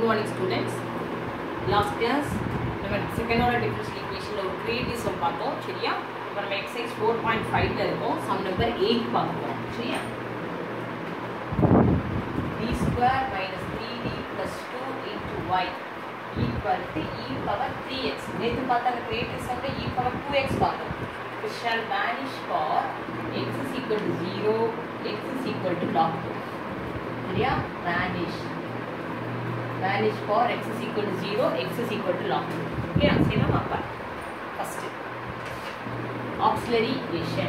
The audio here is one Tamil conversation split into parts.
Good morning students last class நம்ம செகண்ட் ஆர்டர் டிஃபரன்ஷியல் ஈக்குவேஷனில் ஒரு கிரியேட்டிவ் சம் பார்த்தோம் சரியா இப்போ நம்ம எக்ஸசைஸ் ஃபோர் பாயிண்ட் ஃபைவ்ல இருக்கோம் சம் நம்பர் எயிட் பார்க்க போகிறோம் சரியா D square minus three D plus two into y equal to E power three x நேற்று பார்த்தாங்க கிரியேட்டிவ் சம்மில் இ பவர் டூ எக்ஸ் பார்த்தோம் which shall vanish for x is equal to 0, x is equal to log 2. சரியா vanish vanish for x is equal to 0, x is equal to log 2. Okay, சரி நம்ம அப்பா first auxiliary equation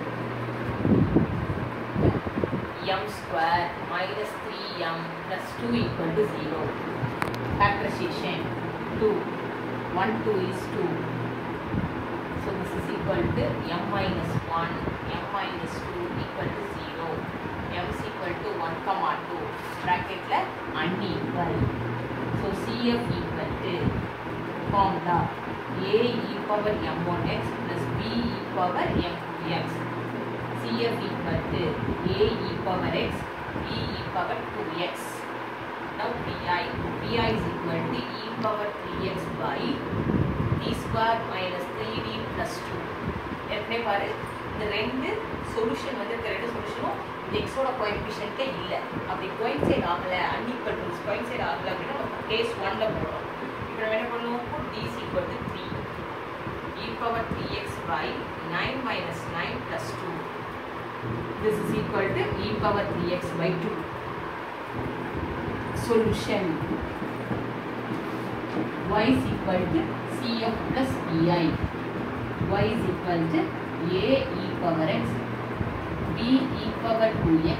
m square minus 3m plus 2 equal to 0. Factorization 2. 1, 2 is 2. So this is equal to m minus 1, m minus 2 equal to 0. m is equal to 1 comma 2. Bracket la unequal. So CF equal to formula a e power m1x plus b e power m2x. CF equal to a e power x, b e power 2x. Now pi, pi is equal to e power 3x by D square minus three D plus two ஏற்கனவே பாரு இந்த ரெண்டு சொல்யூஷன் வந்து இந்த ரெண்டு சொல்யூஷனும் இந்த எக்ஸோட கோஎஃபிஷியன்ட்டே இல்லை அப்படி கோயின்சைட் ஆகலை அன்இக்வல் டு கோயின்சைட் ஆகலை அப்படின்னா நம்ம கேஸ் ஒன்ல போடுறோம் இப்போ நம்ம என்ன பண்ணுவோம் D equal to three E power three x by nine minus nine plus two this is equal to E power three x by two solution y is equal to CF plus EI. y is equal to A e power x, B e power 2x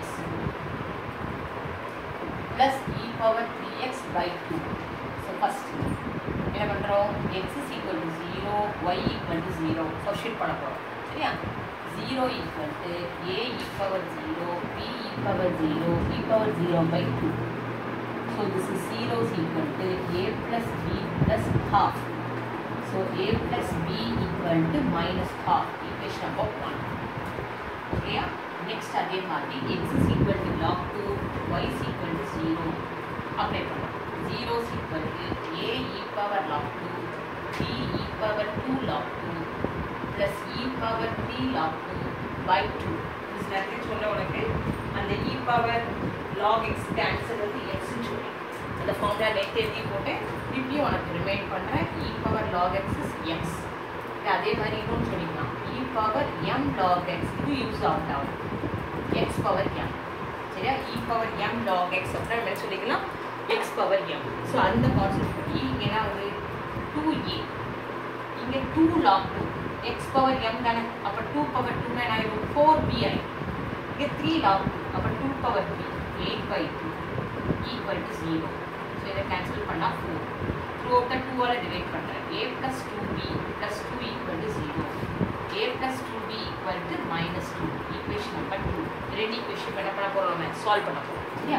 plus e power 3x by 2. So first என்ன பண்ணுறோம் x is equal to 0, y equal to 0. Substitute பண்ண போகிறோம் சரியா 0 equal to A e power 0, B e power 0, e power 0 by 2. So this is 0 is equal to a plus b plus half. So a plus b equal to minus half. Equation number 1. Okay. Next again மாத்தி x is equal to log 2, y is equal to 0. Apply பண்ணலாம். 0 is equal to a e power log 2, b e power 2 log 2 plus e power 3 log 2 by 2. This நேரத்தில் சொல்ல உனக்கு அந்த e power log x answer வந்து x ன்னு சொல்லி அந்த ஃபார்முலா நேற்று எழுதி போட்டேன் திருப்பியும் உனக்கு ரிமைண்ட் பண்ணுறேன் E power log x is x அதே மாதிரி இன்னொன்று சொல்லிக்கலாம் E power M log x இது யூஸ் அவுட் ஆகும் எக்ஸ் பவர் எம் சரியா E power M log x அப்படின்னா என்ன சொல்லிக்கலாம் எக்ஸ் பவர் எம் ஸோ அந்த கான்செப்ட் படி இங்கே என்ன ஆகுது டூ ஏ இங்கே two log two x power M தானே அப்போ டூ பவர் டூ என்ன ஆயிடும் ஃபோர் பி ஆயிடும் இங்கே த்ரீ லாக் டூ அப்போ two power three eight by two equal to zero so இதை கேன்சல் பண்ணால் ஃபோர் த்ரூ அவுட்டை டூவால் டிவைட் பண்ணுறேன் A plus two B plus two equal to zero A plus two B equal to minus two equation number two ரெண்டு ஈக்குவேஷன் என்ன பண்ண போகிறோம் நம்ம சால்வ் பண்ண போகிறோம் சரியா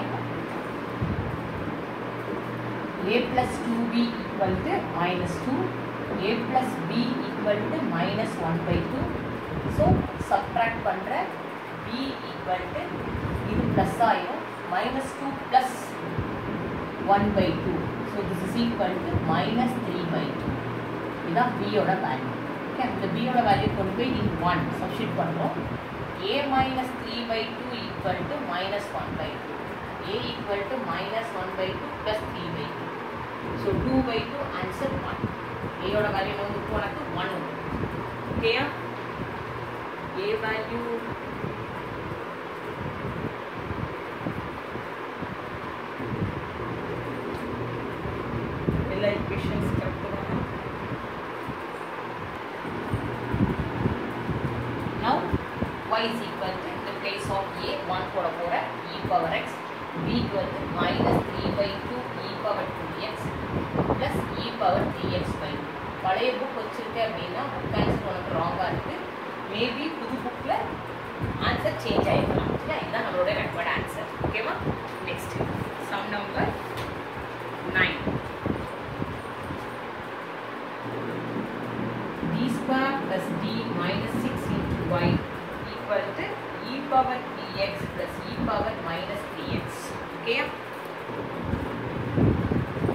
a plus 2b equal to minus 2 a plus b equal to minus 1 by 2 so subtract பண்ற b equal to இது plus ஆயிரும் minus 2 plus 1 by 2 so this is equal to minus 3 by 2 இதான் b ஓட வேல்யூ ஓகே இந்த b ஓட வேல்யூ கொண்டு போய் இன் 1 சப்ஸ்டிட் பண்ணுறோம் a minus 3 by 2 equal to minus 1 by 2 a equal to minus 1 by 2 plus 3 by 2 so 2 by 2 answer 1 a ஓட வேல்யூ வந்து உனக்கு 1 ஓகேயா a வேல்யூ எல்லா equations கரெக்ட் தானா now y is equal to the place of a 1 போட போற e power x b equal to minus 3 by 2 e power 2x plus e power 3x by 2 பழைய புக் வச்சிருக்கேன் அப்படின்னா புக் ஆன்சர் உனக்கு ராங்காக இருக்குது மேபி புது புக்கில் ஆன்சர் சேஞ்ச் ஆகிருக்கலாம் சரியா இதுதான் நம்மளோட ரெக்கார்ட் ஆன்சர் ஓகேவா next sum number nine d square plus d minus 6 into y equal to e power dx plus e power minus 3x. Okay?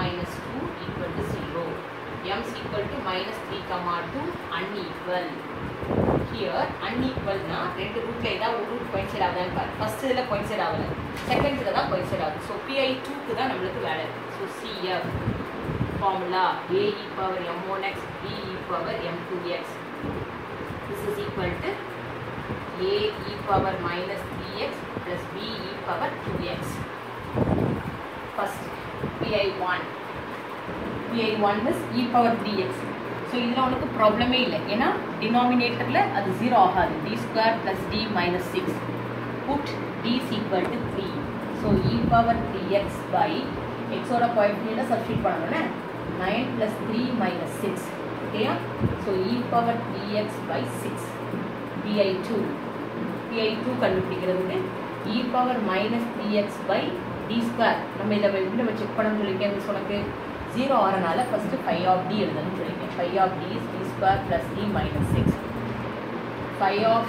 minus 2 equal to 0. m is equal to minus 3 comma 2 unequal. Here unequal னா ரெண்டு ரூட்ல ஏதாவது ஒரு ரூட் coincide ஆகுதான்னு பாரு ஃபர்ஸ்ட் இதில் coincide ஆகல செகண்ட் இதில் தான் coincide ஆகுது ஸோ பிஐ டூக்கு தான் நம்மளுக்கு வேலை so CF formula A E power M one x B E power M two x this is equal to a e power minus 3x plus b e power 2x. First, pi1. pi1 is e power 3x. So இதில் உனக்கு ப்ராப்ளமே இல்லை ஏன்னா டினாமினேட்டரில் அது ஜீரோ ஆகாது D square plus D minus six put D is equal to three so E power three x by எக்ஸோட பாயிண்ட் சப்ஸ்டியூட் பண்ணணும்ல nine plus three minus six ஓகேயா so E power three x by six PI two PI two கண்டுபிடிக்கிறதுக்கு E power minus three x by D square நம்ம இதை எப்படி நம்ம செக் பண்ணணும்னு சொல்லியிருக்கேன் மிஸ் உனக்கு ஜீரோ ஆறனால ஃபஸ்ட்டு ஃபைவ் ஆஃப் டி எழுதணும்னு சொல்லியிருக்கேன் five of D is D square plus D minus six five of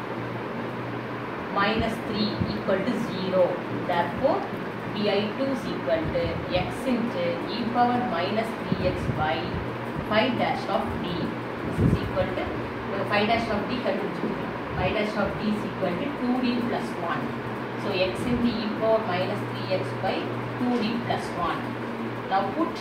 minus 3 equal to 0. Therefore, pi2 is equal to x into e power minus 3x by 5 dash of d. This is equal to uh, 5 dash of d கண்டுபிடிச்சிருக்கேன் 5 dash of d is equal to 2d plus 1. So, x into e power minus 3x by 2d plus 1. Now, put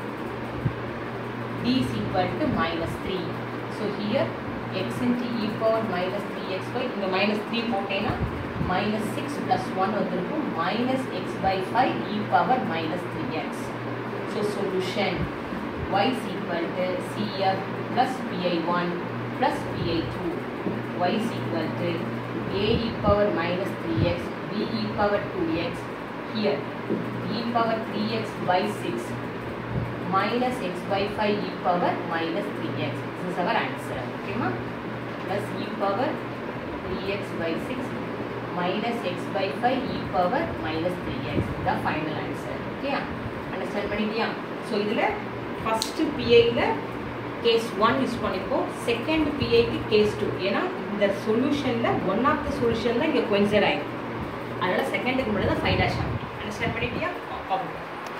d is equal to minus 3. So, here x into e power minus 3x by இங்க minus 3 போட்டேன்னா minus 6 plus 1 வந்திருக்கும் minus x by 5 e power minus 3x. So, solution y is equal to cf plus pi1 plus pi2. y is equal to a e power minus 3x b e power 2x. Here e power 3x by 6 minus x by 5 e power minus 3x. This is our answer. Okay, ma? Plus e power 3x by 6 minus x by 5 e power minus 3x. The final answer. Okay, understand பண்ணிட்டியா ஸோ இதில் ஃபஸ்ட்டு பிஐயில் கேஸ் ஒன் யூஸ் பண்ணிப்போம் செகண்ட் பிஐக்கு கேஸ் டூ ஏன்னா இந்த சொல்யூஷனில் ஒன் ஆஃப் த சொல்யூஷன் தான் இங்கே கொயின்சைட் ஆகிடும் அதனால் செகண்டுக்கு மட்டும் தான் ஃபைவ் டேஷ் ஆகும் அண்டர்ஸ்டாண்ட் பண்ணிட்டியா ஓகே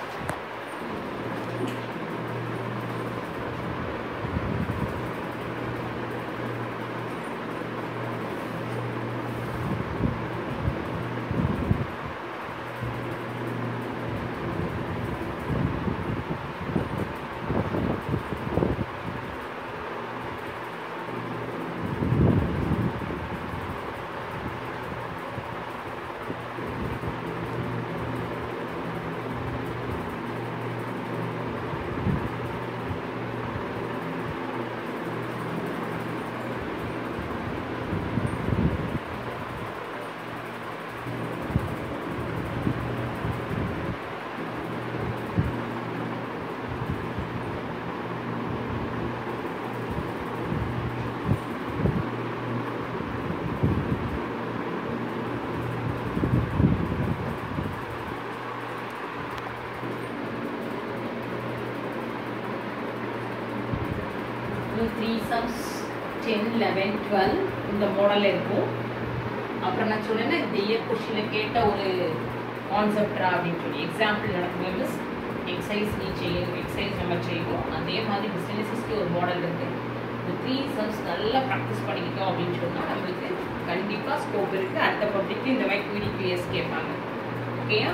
இன்னும் three sums ten eleven twelve இந்த மாடலில் இருக்கும் அப்புறம் நான் சொன்னேன்னா இந்த இயர் கொஷினில் கேட்ட ஒரு கான்செப்டா அப்படின்னு சொல்லி எக்ஸாம்பிள் நடக்கும் மிஸ் எக்ஸசைஸ் நீ செய்யணும் எக்ஸசைஸ் நம்ம செய்வோம் அதே மாதிரி பிஸ்னஸஸ்க்கு ஒரு மாடல் இருக்குது இந்த த்ரீ சம்ஸ் நல்லா ப்ராக்டிஸ் பண்ணிக்கிட்டோம் அப்படின்னு சொன்னால் நம்மளுக்கு கண்டிப்பாக ஸ்கோப் இருக்குது அடுத்த பப்ளிக்கு இந்த மாதிரி குவிடி கிளியர்ஸ் கேட்பாங்க ஓகேயா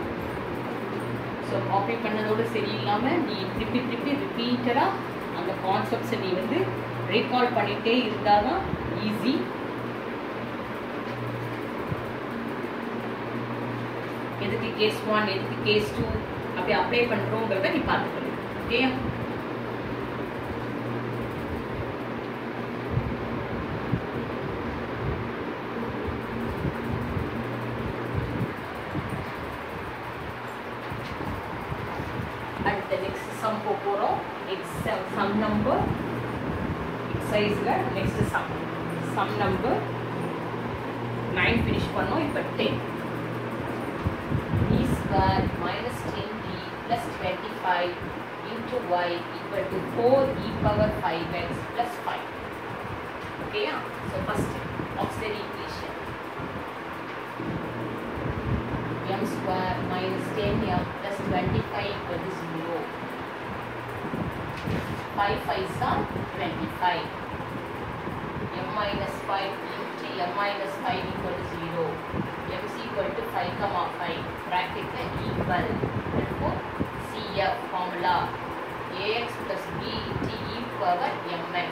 ஸோ காப்பி பண்ணதோடு சரியில்லாமல் நீ திருப்பி திருப்பி ரிப்பீட்டடாக அந்த கான்செப்ட்ஸை நீ வந்து ரீகால் பண்ணிகிட்டே இருந்தால் தான் ஈஸி எதுக்கு கேஸ் ஒன் எதுக்கு கேஸ் டூ அப்படி அப்ளை பண்ணுறோங்கிறத நீ பார்த்துக்கணும் ஓகே அடுத்த நெக்ஸ்ட் சம் போக போகிறோம் எக்ஸ் சம் நம்பர் எக்ஸசைஸில் next sum sum number nine finish பண்ணோம் இப்போ ten e square minus 10t plus 25 into y equal to 4 e power 5x plus 5. Okay, yeah? so first auxiliary equation m square minus 10 m plus 25 equal to 0. 5 5s are 25. m minus 5 into m minus 5 equal to 0. m is equal to 5 comma 5. Bracket the equal. Therefore, CF formula ax plus b into e power mx.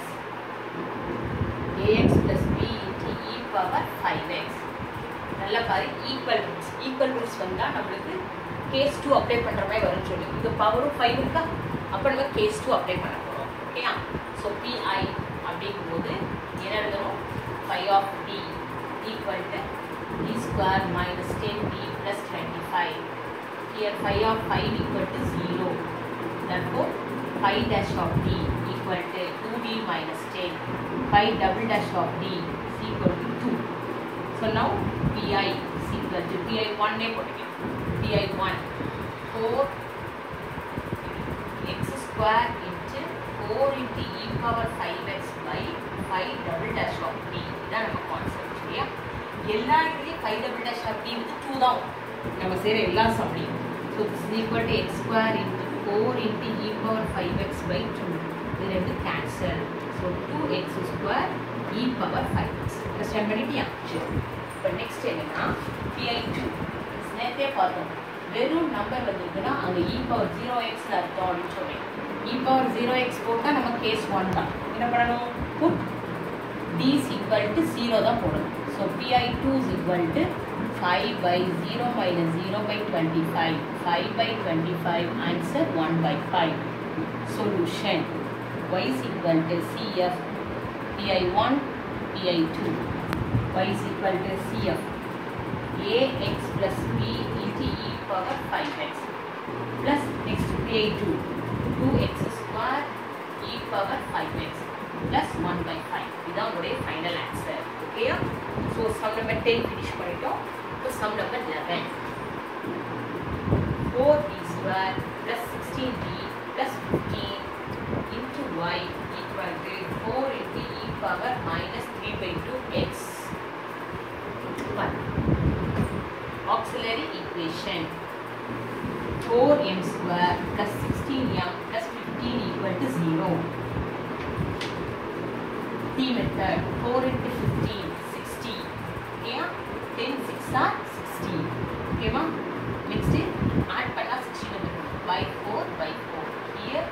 ax plus b into e power 5x. நல்ல பாரு ஈக்குவல் ரூட்ஸ் ஈக்குவல் ரூட்ஸ் வந்தால் நம்மளுக்கு கேஸ் டூ அப்ளை பண்ணுற மாதிரி வரும்னு சொல்லி இது பவரும் ஃபைவ் இருக்கா அப்போ நம்ம கேஸ் டூ அப்ளை பண்ண போகிறோம் ஓகேயா ஸோ பிஐ அப்படிங்கும்போது என்ன எழுதணும் five of D equal to D square minus ten D plus twenty five here five of five equal to zero therefore 5 dash of d equal to 2d minus 10 5 double dash of d is equal to 2 so now pi is equal to pi 1 ne போட்டுக்கலாம் pi 1 4 x square into 4 into e power 5x by 5 double dash of d இதான் நம்ம கான்செப்ட் சரியா எல்லா இடத்துலையும் 5 double dash of d வந்து 2 தான் வரும். நம்ம செய்கிற எல்லா சம்லையும் so it's equal to x square into four into E power five x by two இது ரெண்டு cancel so two x square E power five x understand பண்ணிட்டியா சரி இப்போ நெக்ஸ்ட் என்னன்னா பிஐ டூ நேற்றே பார்த்தோம் வெறும் நம்பர் வந்திருக்குன்னா அங்கே இ பவர் ஜீரோ எக்ஸ்னு அர்த்தம் அப்படின்னு சொன்னேன் இ பவர் ஜீரோ எக்ஸ் போட்டால் நம்ம கேஸ் ஒன் தான் என்ன பண்ணணும் put d is equal to 0 தான் போடணும் so pi2 is equal to 5 by 0 minus 0 by 25 5 by 25 answer 1 by 5 solution y is equal to cf pi1 pi2 y is equal to cf ax plus b into e power 5x plus next pi2 2x square e power 5x plus 1 by 5 இதுதான் உங்களுடைய ஃபைனல் ஆன்சர் ஓகேயா so sum number ten finish பண்ணிட்டோம் இப்போ sum number eleven four D square plus sixteen D plus fifteen into Y equal to four into E power minus three by two X auxiliary equation four M square plus sixteen M plus fifteen equal to zero T method 4 into 15 60 okay 10 6 are 60 okay ma next add பண்ணா 60 வந்துரும் by 4 by 4 here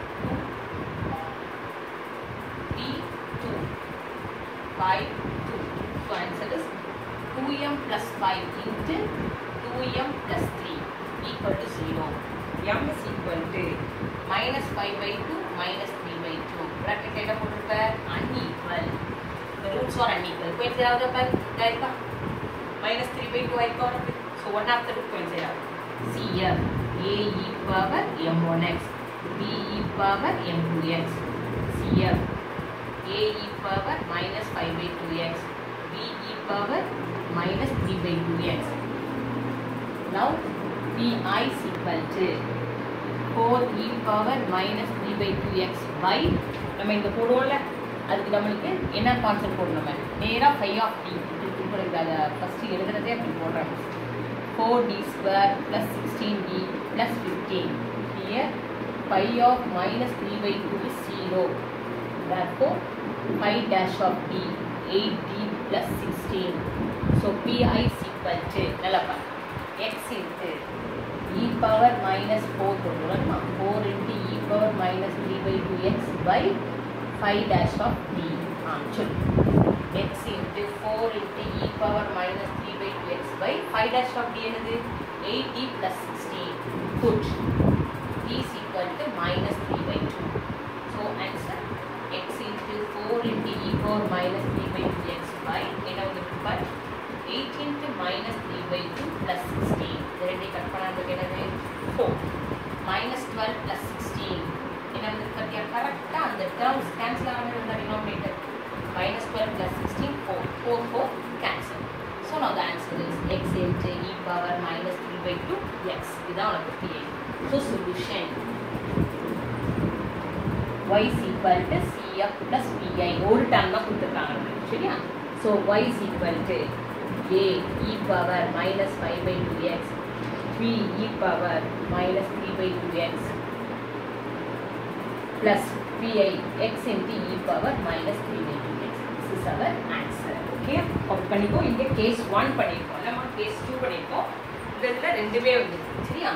2 T 2 by 2 so answer is 2m plus 5 into 2m plus 3 equal to 0 m is equal to minus 5 by 2 minus 3 by 2 bracket என்ன போட்டிருப்ப unequal the roots are unequal coincide ஆகுதா பாரு இதா இருக்கா minus 3 by 2 ஆயிருக்கா உனக்கு so one of the root coincide ஆகுது cf a e power m1x b e power m2x cf a e power minus 5 by 2x b e power minus 3 by 2x now pi is equal to 4 e power minus 3 by 2x by நம்ம இங்கே போடுவோம்ல அதுக்கு நம்மளுக்கு என்ன கான்செப்ட் போடணும் நம்ம நேராக ஃபைவ் ஆஃப் டி உங்களுக்கு அதை ஃபஸ்ட்டு எழுதுறதே அப்படி போடுறாங்க four D square plus sixteen D plus fifteen here five of minus three by two is zero therefore 5 dash of d 8d plus 16 so pi is equal to நல்லா பாரு x into e power minus 4 கொண்டு வரணுமா 4 into e power minus 3 by 2x by 5 dash of d ஆ சொல்லு x into 4 into e power minus 3 by 2x by 5 dash of d என்னது 8d plus 16 put d is equal to minus 3 by 2 so answer x into 4 into e power minus 3 by 2x by என்ன வந்து but 8 into minus 3 by 2 plus 16 இது ரெண்டை கட் பண்ணாதுக்கு என்னது 4 minus 12 plus 16 என்ன வந்து கட்டியா கரெக்டாக அந்த டேர்ம்ஸ் கேன்சல் ஆகாமல் இருந்த denominator minus 12 plus 16 4 4 4 cancel so now the answer is x into e power minus 3 by 2 x இதான் உனக்கு PA so solution y is equal to cf plus pi ஒரு டேர்ம் தான் கொடுத்துருக்காங்க நமக்கு சரியா so y is equal to a e power minus 5 by 2x b e power minus 3 by 2x plus pi x into e power minus 3 by 2x. This is our answer. Okay? Count பண்ணிக்கோ இங்கே கேஸ் ஒன் பண்ணியிருக்கோம் நம்ம கேஸ் டூ பண்ணியிருக்கோம் இந்த இதில் ரெண்டுமே வந்துருக்கு சரியா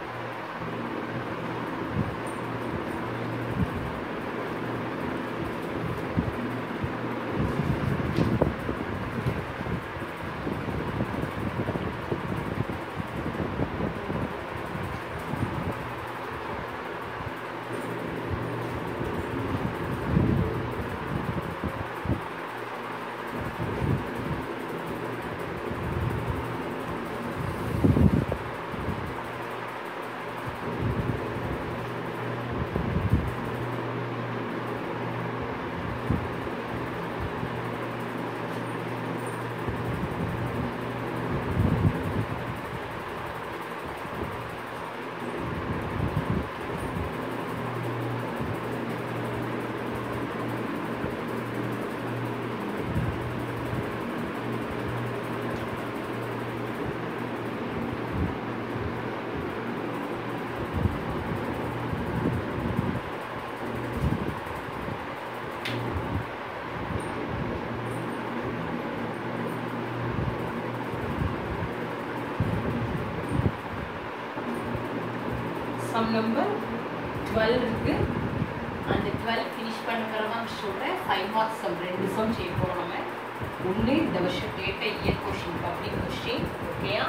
சம் நம்பர் டுவெல் இருக்கு அந்த டுவெல் ஃபினிஷ் பண்ணுறதா சொல்கிறேன் ஃபைவ் மார்க்ஸ் சம் ரெண்டு சம் செய்ய போகிறோம் நம்ம ஒன்று இந்த வருஷம் கேட்ட இயர் கொஷின் பப்ளிக் கொஷின் ஓகேயா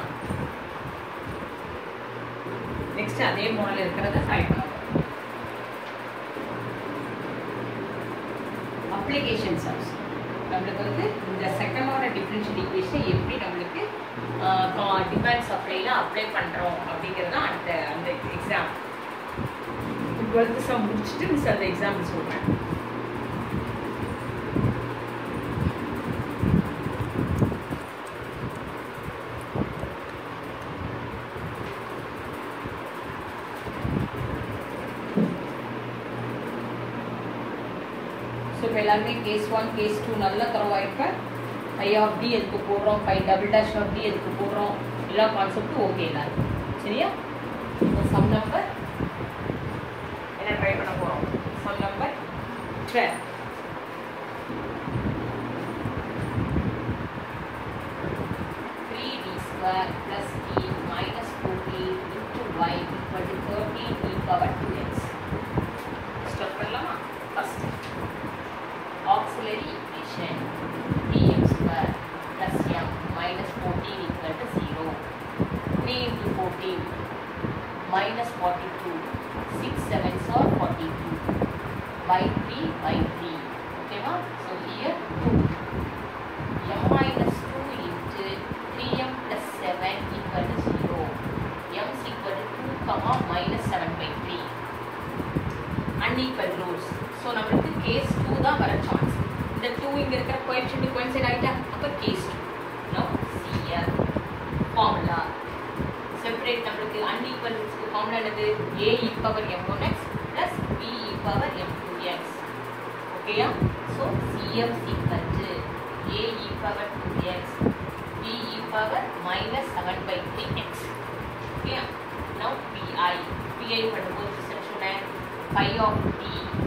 நெக்ஸ்ட் அதே மாடல் இருக்கிறத ட்ரை பண்ண அப்ளிகேஷன் சம்ஸ் நம்மளுக்கு வந்து இந்த செகண்ட் ஆர்டர் டிஃபரன்ஷியல் ஈக்குவேஷன் எப்படி நம்மளுக்கு டிமாண்ட் சப்ளைல அப்ளை பண்ணுறோம் அப்படிங்கிறது தான் அந்த அந்த எக்ஸாம் டுவெல்த்து சம் முடிச்சுட்டு மிஸ் அந்த எக்ஸாம்பிள் சொல்கிறேன் ஸோ இப்போ எல்லாருமே கேஸ் ஒன் கேஸ் டூ நல்லா தரவாயிருப்ப ஐ ஆஃப் டி எதுக்கு போடுறோம் five double dash of D எதுக்கு போடுறோம் எல்லா கான்செப்டும் ஓகே எல்லாருக்கும் சரியா சம் நம்பர் என்ன ட்ரை பண்ண போகிறோம் sum number twelve three D square plus D minus fourteen into Y equal to thirteen E power two X start பண்ணலாமா first auxiliary equation dm square plus m minus 14 equal to 0 3 into 14 minus 42 6 sevens are 42 by 3 by 3 okay ma so here 2 m minus 2 into 3m plus 7 equal to 0 m is equal to 2 comma minus 7 by 3 unequal rules so நம்மளுக்கு கேஸ் டூ தான் வர சான்ஸ் இந்த டூ இங்கே இருக்கிற கோஎஃபிஷியன்ட் கோயின்சைட் ஆகிட்டா அப்போ case two no CR formula separate நம்மளுக்கு அன்ஈக்குவல் ரூல்ஸ்க்கு ஃபார்முலா என்னது A E power M one X plus B E power M two X ஓகேயா so CM equal to A E power two X B E power minus seven by three X ஓகேயா நவ் பிஐ பிஐ பண்ணும்போது ரிசல்ட் சொன்னேன் phi of d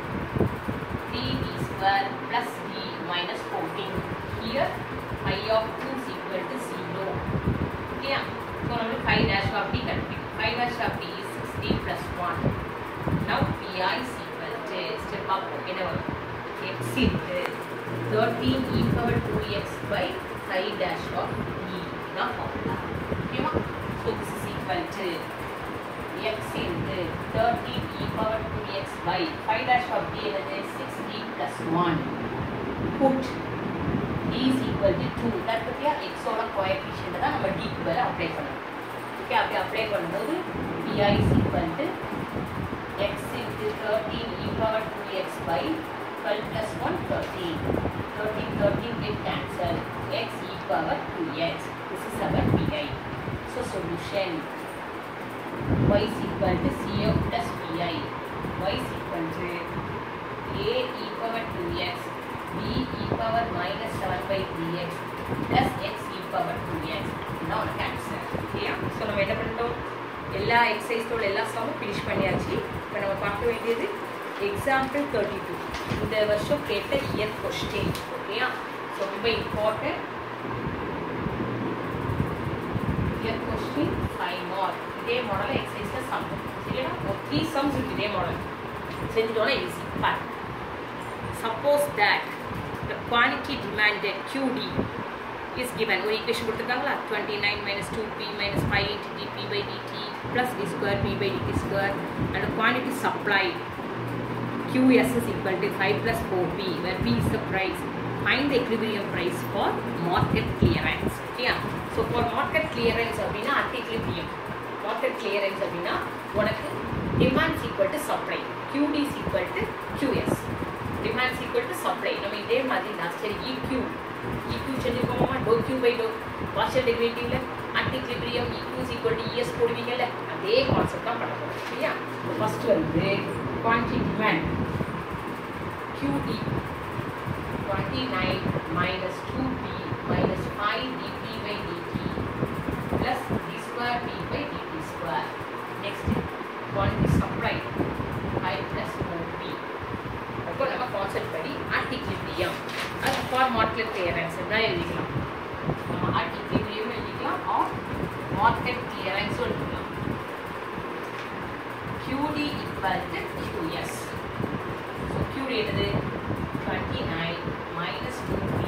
3d square plus d minus 14 here phi of 2 is equal to 0 okay so now phi dash of d கண்டுபிடிக்கும் phi dash of d is 6d plus 1 now pi is equal to step up என்ன வரும் x into 13 e power 2x by phi dash of e தான் formula okay so this is equal to x into 13 e power 2x by 5 dash of d என்னது 6d plus 1 put d is equal to 2 that பத்தியா x ஓட கோஎஃபிஷியன்ட் தான் நம்ம d க்கு மேல அப்ளை பண்ணணும் ஓகே அப்படி அப்ளை பண்ணும்போது pi is equal to x into 13 e power 2x by 12 plus 1 13 13 13 get cancelled x e power 2x this is our pi so solution y is equal to CF plus PI. y is equal to a e power 2x, b e power minus 7 by 3x plus x e power 2x. Now cancel. Okay, so நம்ம என்ன பண்ணிட்டோம் எல்லா எக்ஸசைஸோட எல்லா சம்மும் ஃபினிஷ் பண்ணியாச்சு இப்போ நம்ம பார்க்க வேண்டியது எக்ஸாம்பிள் தேர்ட்டி டூ இந்த வருஷம் கேட்ட இயர் கொஸ்டின் ஓகேயா ஸோ ரொம்ப important year question five mark இதே மாடல் எக்ஸசைஸில் சம் சரியா ஒரு த்ரீ சம்ஸ் இருக்கு இதே மாடல் செஞ்சோன்னா ஈஸி பார் suppose that the quantity demanded QD is given ஒரு ஈக்குவேஷன் கொடுத்துருக்காங்களா twenty nine minus two P minus five into DP by DT plus D square P by DT square and quantity supplied QS is equal to 5 plus 4P where P is the price. Find the equilibrium price for market clearance. Okay? So for market clearance அப்படின்னா anti equilibrium. Market clearance அப்படின்னா உனக்கு demand is equal to supply. QD is equal to QS. Demand is equal to supply. நம்ம இதே மாதிரி தான் சரி EQ. EQ செஞ்சிருக்கோமா டோ Q by டோ பார்ஷியல் டெரிவேட்டிவ்ல anti equilibrium EQ is equal to ES போடுவீங்கல்ல அதே கான்செப்ட் தான் பண்ண போறோம் சரியா ஃபர்ஸ்ட் வந்து quantity demand QD 29 minus 2P minus 5 dP by dt plus d square P by dt square. Next, quantity supply 5 plus 4P. அப்போ நம்ம கான்செப்ட் படி ஆர்டிகிளிபியம் அது ஃபார் மார்க்கெட் கிளியரன்ஸ் தான் எழுதிக்கலாம் நம்ம ஆர்டிகிளிபியம் எழுதிக்கலாம் ஆர் மார்க்கெட் கிளியரன்ஸ் எழுதிக்கலாம் QD equal to QS. So QD என்னது 29 minus 2p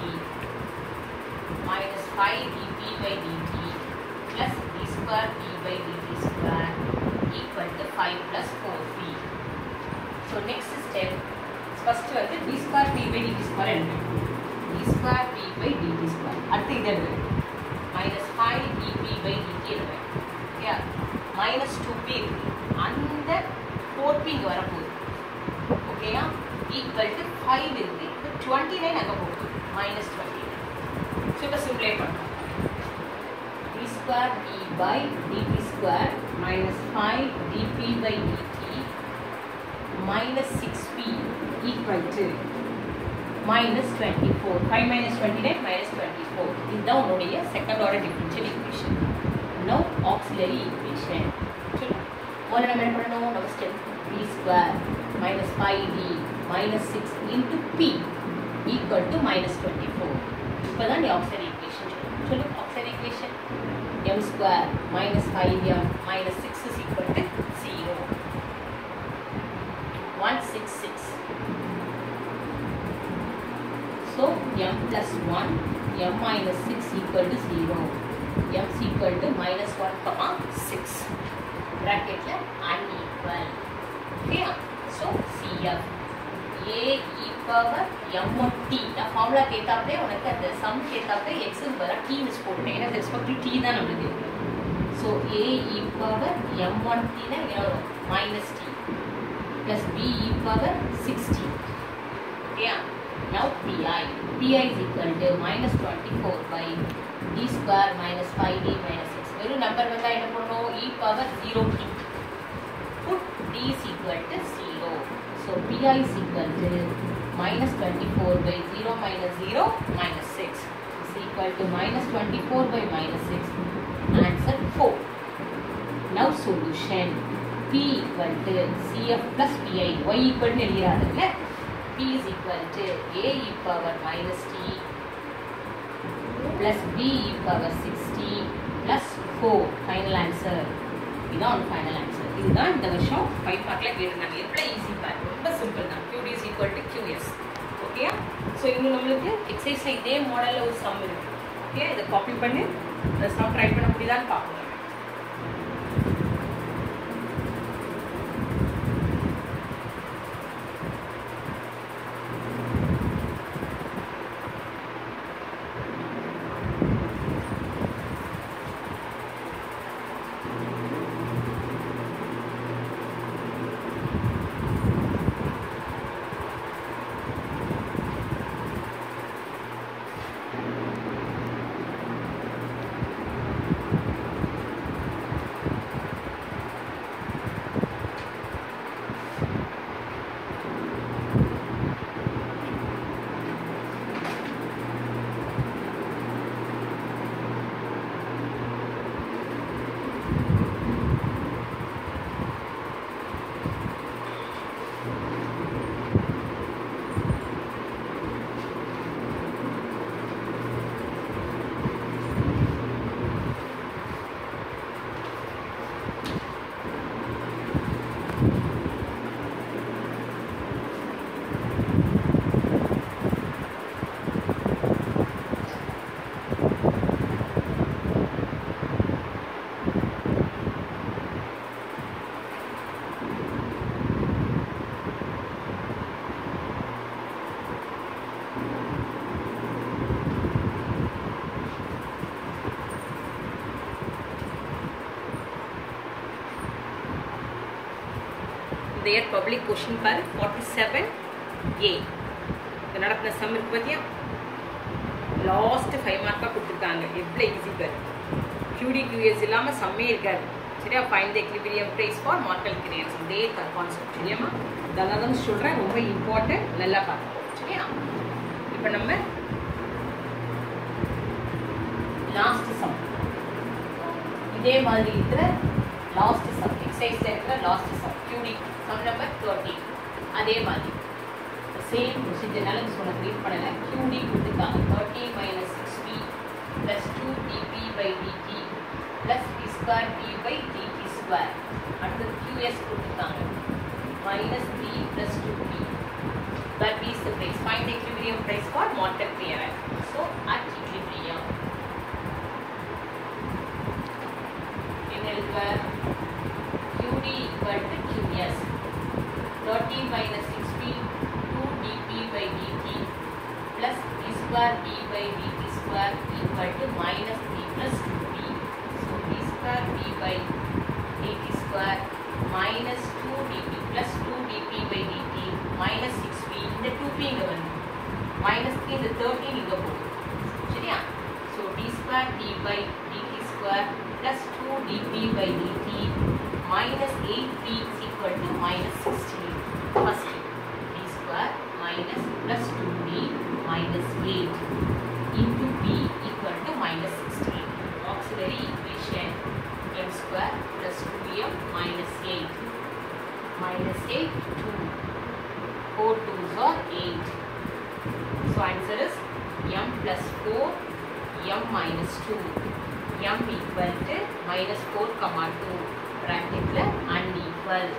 minus 5 dp by dt plus d square p by dt square equal to 5 plus 4p. So next step, first வந்து d square p by dt square எழுதணும் d square p by dt square அடுத்து இது எழுதணும் minus 5 dp by dt எழுதணும் ஓகே minus 2p இருக்கு அந்த 4p இங்கே வரப்போகுது ஓகேயா ஈக்குவல் டு ஃபைவ் இருக்கு இப்போ டுவெண்ட்டி நைன் அங்கே போகுது மைனஸ் டுவெண்ட்டி நைன் ஸோ இப்போ சிம்ப்ளை பண்ணுறோம் D square P by DT square minus five DP by DT minus six P equal to minus twenty four five minus twenty nine minus twenty four இதுதான் உன்னுடைய second order differential equation no auxiliary equation சொல்லலாம் முதல்ல நம்ம என்ன பண்ணணும் நம்ம step P square minus 5d minus 6 into p equal to minus 24 இப்போதான் நீ ஆக்சரி ஈக்குவேஷன் சொல்லணும் சொல்லு auxiliary equation m square minus five M minus six is equal to zero one six six so M plus one M minus six equal to zero M equal to minus one comma six ப்ராக்கெட்டில் அன்ஈக்குவல் ஓகேயா so CF A e power m of t நான் ஃபார்முலா கேட்டாப்பே உனக்கு அந்த சம் கேட்டாப்பே x க்கு பதிலா t மிஸ் போட்டுட்டேன் ஏன்னா ரெஸ்பெக்ட் t தான் நம்மளுக்கு so A e power m1 t னா இங்கே வரும் minus T plus B E power six T ஓகேயா now PI PI is equal to minus twenty four by D square minus five D minus six வெறும் நம்பர் வந்தால் என்ன பண்ணணும் E power zero T put d is equal to 0. So pi is equal to minus 24 by 0 minus 0 minus 6 is equal to minus 24 by minus 6. Answer 4. Now solution. p equal to cf plus pi. y equal to எழுதிறாருல்ல p is equal to a e power minus t plus b e power 6t plus 4. Final answer. இதுதான் ஃபைனல் ஆன்சர் இதுதான் இந்த வருஷம் ஃபைவ் மார்க்கில் கேட்டிருந்தாங்க எப்படி ஈஸி பார் ரொம்ப சிம்பிள் தான் QD is equal to QS ஓகேயா ஸோ இன்னும் நம்மளுக்கு எக்ஸசைஸில் இதே மாடலில் ஒரு சம் இருக்கு ஓகே இதை காப்பி பண்ணி இந்த சம் ட்ரை பண்ண முடியுதான்னு பார்க்கணும் இந்த இயர் பப்ளிக் கொஷின் பாரு ஃபார்ட்டி செவன் ஏ இது நடத்தின சம் இருக்கு பார்த்தியா லாஸ்ட் ஃபைவ் மார்க்காக கொடுத்துருக்காங்க எவ்வளோ ஈஸி பாரு கியூடி கியூஎஸ் இல்லாமல் சம்மே இருக்காது சரியா find the equilibrium price for market clearance இதே கான்செப்ட் சரியாம்மா இதெல்லாம் தான் சொல்கிறேன் ரொம்ப இம்பார்ட்டன்ட் நல்லா பார்த்துக்கோ சரியா இப்போ நம்ம லாஸ்ட் சம் இதே மாதிரி இருக்கிற லாஸ்ட் சம் எக்ஸசைஸில் இருக்கிற last sum QD sum number thirty அதே மாதிரி சேம் ப்ரொசீஜர்னால மிஸ் உனக்கு ரீட் பண்ணலை கியூடி கொடுத்துருக்காங்க thirty minus six P plus two DP by DT plus P square P by DT square அடுத்தது கியூஎஸ் கொடுத்துருக்காங்க minus three plus two P that is the price. Find the equilibrium price for mortal clearance. So at equilibrium, என்ன எழுதுவ QD equal to QS. 13 minus 6p 2 dp by dt plus d square d by dt square equal to minus 3 plus 2p. So d square d by dt square minus 2 dp plus 2 dp by dt minus 6p இந்த 2p இங்க வந்து minus 3 இந்த 13 இங்க போகும் சரியா so d square d by dt square plus 2 dp by dt minus 8p is equal to minus 16 first d square minus plus 2p minus 8 into p equal to minus 16 auxiliary equation m square plus 2m minus 8 minus 8 2 4 twos are 8 so answer is m plus 4 m minus 2 m equal to minus 4 comma 2 bracket la unequal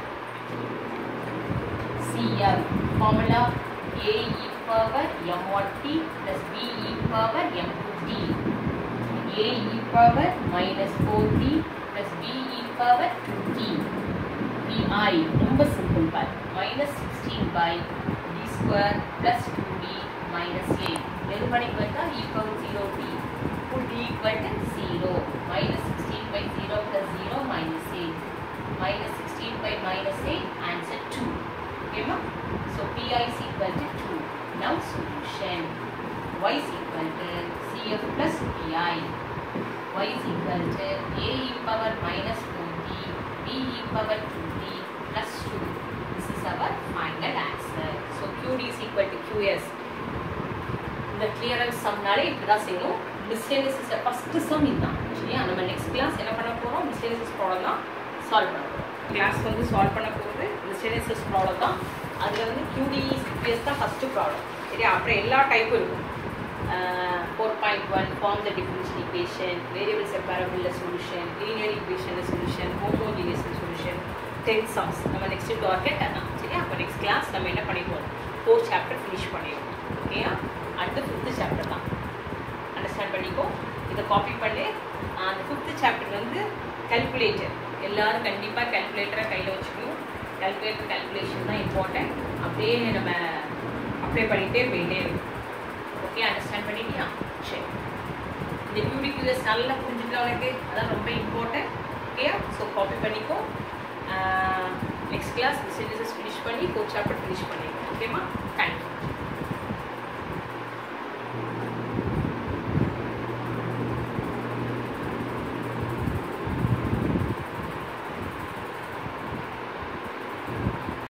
CF formula a e power m1t plus b e power m2t a e power minus 4t plus b e power 2t pi ரொம்ப simple by minus sixteen by D square plus two D minus eight வெறுமனைக்கு வந்தால் equal zero D put D equal to zero minus sixteen by zero plus zero minus eight minus sixteen by minus eight answer two ஓகேமா so PI is equal to two now solution y is equal to cf plus pi y is equal to a e power minus 4t b e power 2t plus 2 this is our final answer so qd is equal to qs இந்த கிளியரன்ஸ் சம்னாலே இப்படி தான் செய்யணும் மிஸ்டேனியஸ் ஃபஸ்ட்டு சம் இதுதான் சரியா நம்ம நெக்ஸ்ட் கிளாஸ் என்ன பண்ண போகிறோம் மிஸ்டேனியஸ் ப்ராப்ளம் தான் சால்வ் பண்ண போகிறோம் கிளாஸ் வந்து சால்வ் பண்ண போகிறது மிஸ்டேனியஸ் ப்ராப்ளம் தான் அதில் வந்து QD QS தான் ஃபஸ்ட்டு ப்ராப்ளம் சரியா அப்புறம் எல்லா டைப்பும் இருக்கும் four point one form the differential equation variable separable solution linear equation solution homogeneous solution ten sums நம்ம நெக்ஸ்ட் டார்கெட் அதான் சரியா அப்போ நெக்ஸ்ட் கிளாஸ் நம்ம என்ன பண்ணிடுவோம் ஃபோர் சாப்டர் ஃபினிஷ் பண்ணிடுவோம் ஓகேயா அடுத்து ஃபிஃப்த்து சாப்டர் தான் அண்டர்ஸ்டாண்ட் பண்ணிக்கோ இதை காப்பி பண்ணி அந்த ஃபிஃப்த்து சாப்டர் வந்து கல்குலேட்டர் எல்லாரும் கண்டிப்பாக கல்குலேட்டரை கையில் வச்சுக்கணும் கல்குலேட்டர் கல்குலேஷன் தான் இம்பார்ட்டன்ட் அப்படியே நம்ம அப்ளை பண்ணிகிட்டே போயிட்டே இருக்கும் ஓகே அண்டர்ஸ்டாண்ட் பண்ணிட்டியா சரி இந்த பியூட்டிக்யூஎஸ் நல்லா புரிஞ்சுக்கலாம் உனக்கு அதான் ரொம்ப இம்பார்ட்டன்ட் ஓகேயா ஸோ காப்பி பண்ணிக்கோ நெக்ஸ்ட் கிளாஸ் சிலிபஸ் ஃபினிஷ் பண்ணி ஃபோர் சாப்டர் ஃபினிஷ் பண்ணிடுவோம் ஓகேம்மா தேங்க்யூ